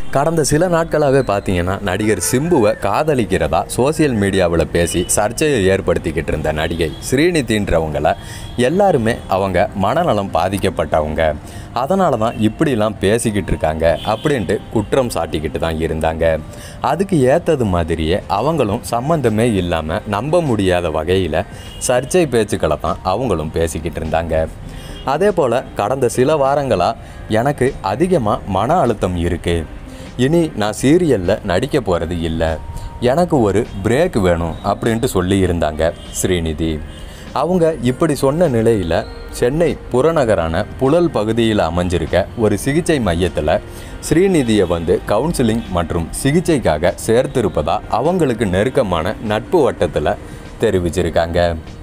கடந்த சில நாட்களாகவே பார்த்தீங்கன்னா நடிகர் சிம்புவை காதலிக்கிறதா சோசியல் மீடியாவில் பேசி சர்ச்சையை ஏற்படுத்திக்கிட்டு இருந்த நடிகை ஸ்ரீநிதின்றவங்கள எல்லாருமே அவங்க மனநலம் பாதிக்கப்பட்டவங்க அதனால தான் இப்படிலாம் பேசிக்கிட்டு இருக்காங்க அப்படின்ட்டு குற்றம் சாட்டிக்கிட்டு தான் இருந்தாங்க அதுக்கு ஏற்றது மாதிரியே அவங்களும் சம்மந்தமே இல்லாமல் நம்ப முடியாத வகையில் சர்ச்சை பேச்சுக்களை தான் அவங்களும் பேசிக்கிட்டு இருந்தாங்க அதே போல் கடந்த சில வாரங்களாக எனக்கு அதிகமாக மன அழுத்தம் இருக்குது இனி நான் சீரியலில் நடிக்க போகிறது இல்லை எனக்கு ஒரு பிரேக் வேணும் அப்படின்ட்டு சொல்லியிருந்தாங்க ஸ்ரீநிதி அவங்க இப்படி சொன்ன நிலையில் சென்னை புறநகரான புழல் பகுதியில் அமைஞ்சிருக்க ஒரு சிகிச்சை மையத்தில் ஸ்ரீநிதியை வந்து கவுன்சிலிங் மற்றும் சிகிச்சைக்காக சேர்த்திருப்பதா அவங்களுக்கு நெருக்கமான நட்பு வட்டத்தில் தெரிவிச்சிருக்காங்க